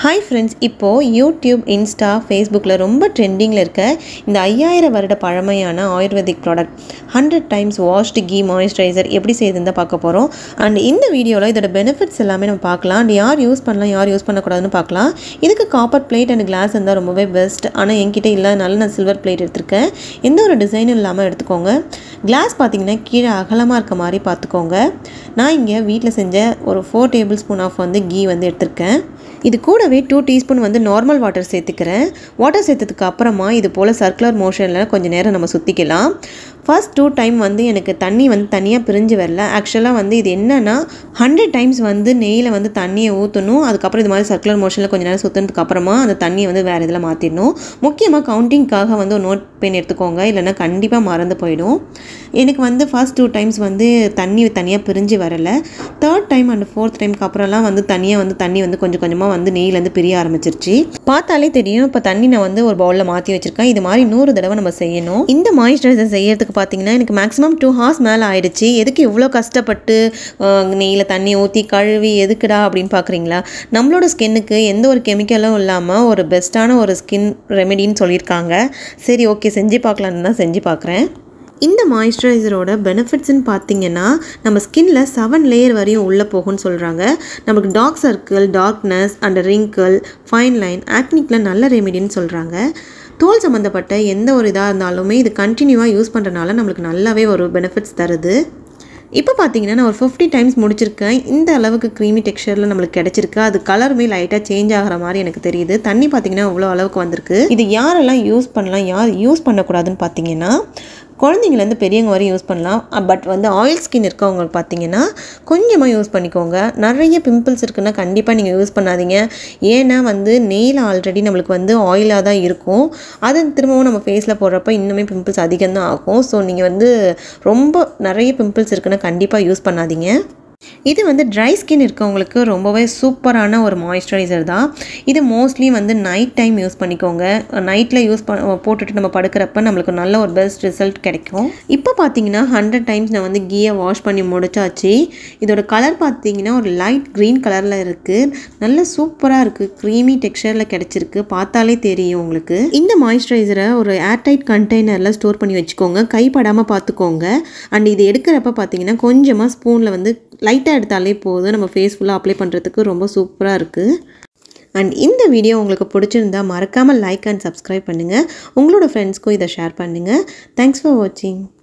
hi friends இப்போது YouTube Insta ஃபேஸ்புக்கில் ரொம்ப ட்ரெண்டிங்கில் இருக்க இந்த ஐயாயிரம் வருட பழமையான ayurvedic product hundred times washed ghee moisturiser எப்படி செய்யுதுன்னு தான் பார்க்க போகிறோம் அண்ட் இந்த வீடியோவில் இதோட பெனிஃபிட்ஸ் எல்லாமே நம்ம பார்க்கலாம் அண்ட் யார் யூஸ் பண்ணலாம் யார் யூஸ் பண்ணக்கூடாதுன்னு பார்க்கலாம் இதுக்கு காப்பர் பிளேட் அண்ட் கிளாஸ் இருந்தால் ரொம்பவே பெஸ்ட் ஆனால் என்கிட்ட இல்லாதனால நான் சில்வர் பிளேட் எடுத்திருக்கேன் எந்த ஒரு டிசைனும் இல்லாமல் எடுத்துக்கோங்க கிளாஸ் பார்த்தீங்கன்னா கீழே அகலமாக இருக்க மாதிரி பார்த்துக்கோங்க நான் இங்கே வீட்டில் செஞ்ச ஒரு ஃபோர் டேபிள் ஸ்பூன் ஆஃப் வந்து கீ வந்து எடுத்திருக்கேன் இது கூடவே டூ டீஸ்பூன் வந்து நார்மல் வாட்டர் சேர்த்துக்கிறேன் வாட்டர் சேர்த்ததுக்கு அப்புறமா இது போல் சர்க்குலர் மோஷனில் கொஞ்சம் நேரம் நம்ம சுற்றிக்கலாம் ஃபர்ஸ்ட் டூ டைம் வந்து எனக்கு தண்ணி வந்து தனியாக பிரிஞ்சு வரல ஆக்சுவலாக வந்து இது என்னென்னா ஹண்ட்ரட் டைம்ஸ் வந்து நெய்யில் வந்து தண்ணியை ஊற்றணும் அதுக்கப்புறம் இது மாதிரி சர்க்குலர் மோஷனில் கொஞ்சம் நேரம் சுற்றினதுக்கு அப்புறமா அந்த தண்ணியை வந்து வேறு இதில் மாற்றிடணும் முக்கியமாக கவுண்டிங்க்காக வந்து ஒரு நோட் பென் எடுத்துக்கோங்க இல்லைன்னா கண்டிப்பாக மறந்து போயிடும் எனக்கு வந்து ஃபர்ஸ்ட் டூ டைம்ஸ் வந்து தண்ணி தனியாக பிரிஞ்சு வரலை தேர்ட் டைம் அண்ட் ஃபோர்த் டைம்க்கு அப்புறம்லாம் வந்து தனியாக வந்து தண்ணி வந்து கொஞ்சம் கொஞ்சமாக வந்து நெய்லேருந்து பிரிய ஆரம்பிச்சிருச்சு பார்த்தாலே தெரியும் இப்போ தண்ணி நான் வந்து ஒரு பவுலில் மாற்றி வச்சுருக்கேன் இது மாதிரி நூறு தடவை நம்ம செய்யணும் இந்த மாய்ஸ்சரைசர் செய்யறதுக்கு பார்த்தீங்கன்னா எனக்கு மேக்ஸிமம் டூ ஹார்ஸ் மேலே ஆயிடுச்சு எதுக்கு இவ்வளோ கஷ்டப்பட்டு நெய்யில் தண்ணி ஊற்றி கழுவி எதுக்குடா அப்படின்னு பார்க்குறீங்களா நம்மளோட ஸ்கின்னுக்கு எந்த ஒரு கெமிக்கலும் இல்லாமல் ஒரு பெஸ்ட்டான ஒரு ஸ்கின் ரெமெடின்னு சொல்லியிருக்காங்க சரி ஓகே செஞ்சு பார்க்கலான்னு தான் செஞ்சு பார்க்குறேன் இந்த மாய்ஸ்சரைசரோட பெனிஃபிட்ஸ்னு பார்த்தீங்கன்னா நம்ம ஸ்கின்ல செவன் லேயர் வரையும் உள்ளே போகும்னு சொல்கிறாங்க நமக்கு dark circle darkness and wrinkle fine line ஆக்னிக்கில் நல்ல ரெமிடின்னு சொல்கிறாங்க தோல் சம்மந்தப்பட்ட எந்த ஒரு இதாக இருந்தாலுமே இது கண்டினியூவாக யூஸ் பண்ணுறனால நம்மளுக்கு நல்லாவே ஒரு பெனிஃபிட்ஸ் தருது இப்போ பார்த்தீங்கன்னா நான் ஒரு ஃபிஃப்டி டைம்ஸ் முடிச்சிருக்கேன் இந்த அளவுக்கு க்ரீமி டெக்ஸ்சரில் நம்மளுக்கு கிடச்சிருக்கு அது கலருமே லைட்டாக சேஞ்ச் ஆகிற மாதிரி எனக்கு தெரியுது தண்ணி பார்த்தீங்கன்னா அவ்வளோ அளவுக்கு வந்திருக்கு இது யாரெல்லாம் யூஸ் பண்ணலாம் யார் யூஸ் பண்ணக்கூடாதுன்னு பார்த்தீங்கன்னா குழந்தைங்கலேருந்து பெரியவங்க வரையும் யூஸ் பண்ணலாம் பட் வந்து ஆயில் ஸ்கின் இருக்கவங்க பார்த்தீங்கன்னா கொஞ்சமாக யூஸ் பண்ணிக்கோங்க நிறைய பிம்பிள்ஸ் இருக்குன்னா கண்டிப்பாக நீங்கள் யூஸ் பண்ணாதீங்க ஏன்னா வந்து நெயில் ஆல்ரெடி நம்மளுக்கு வந்து ஆயிலாக தான் இருக்கும் அது திரும்பவும் நம்ம ஃபேஸில் போடுறப்ப இன்னுமே பிம்பிள்ஸ் அதிகம் தான் ஆகும் ஸோ நீங்கள் வந்து ரொம்ப நிறைய பிம்பிள்ஸ் இருக்குன்னா கண்டிப்பாக யூஸ் பண்ணாதீங்க இது வந்து ட்ரை ஸ்கின் இருக்கவங்களுக்கு ரொம்பவே சூப்பரான ஒரு மாய்ஸ்சரைசர் தான் இது மோஸ்ட்லி வந்து நைட் டைம் யூஸ் பண்ணிக்கோங்க நைட்டில் யூஸ் பண்ண போட்டுட்டு நம்ம படுக்கிறப்ப நம்மளுக்கு நல்ல ஒரு பெஸ்ட் ரிசல்ட் கிடைக்கும் இப்போ பார்த்தீங்கன்னா ஹண்ட்ரட் டைம்ஸ் நான் வந்து கீயை வாஷ் பண்ணி முடிச்சாச்சு இதோட கலர் பார்த்தீங்கன்னா ஒரு லைட் க்ரீன் கலரில் இருக்குது நல்ல சூப்பராக இருக்குது க்ரீமி டெக்ஸ்சரில் கிடச்சிருக்கு பார்த்தாலே தெரியும் உங்களுக்கு இந்த மாய்ஸ்சரைசரை ஒரு ஏர்டைட் கண்டெய்னரில் ஸ்டோர் பண்ணி வச்சுக்கோங்க கைப்படாமல் பார்த்துக்கோங்க அண்ட் இது எடுக்கிறப்ப பார்த்தீங்கன்னா கொஞ்சமாக ஸ்பூனில் வந்து லைட்டாக எடுத்தாலே போதும் நம்ம ஃபேஸ் ஃபுல்லாக அப்ளை பண்ணுறதுக்கு ரொம்ப சூப்பராக இருக்குது அண்ட் இந்த வீடியோ உங்களுக்கு பிடிச்சிருந்தா மறக்காமல் லைக் அண்ட் சப்ஸ்கிரைப் பண்ணுங்கள் உங்களோட ஃப்ரெண்ட்ஸ்க்கும் இதை ஷேர் பண்ணுங்கள் தேங்க்ஸ் ஃபார் வாட்சிங்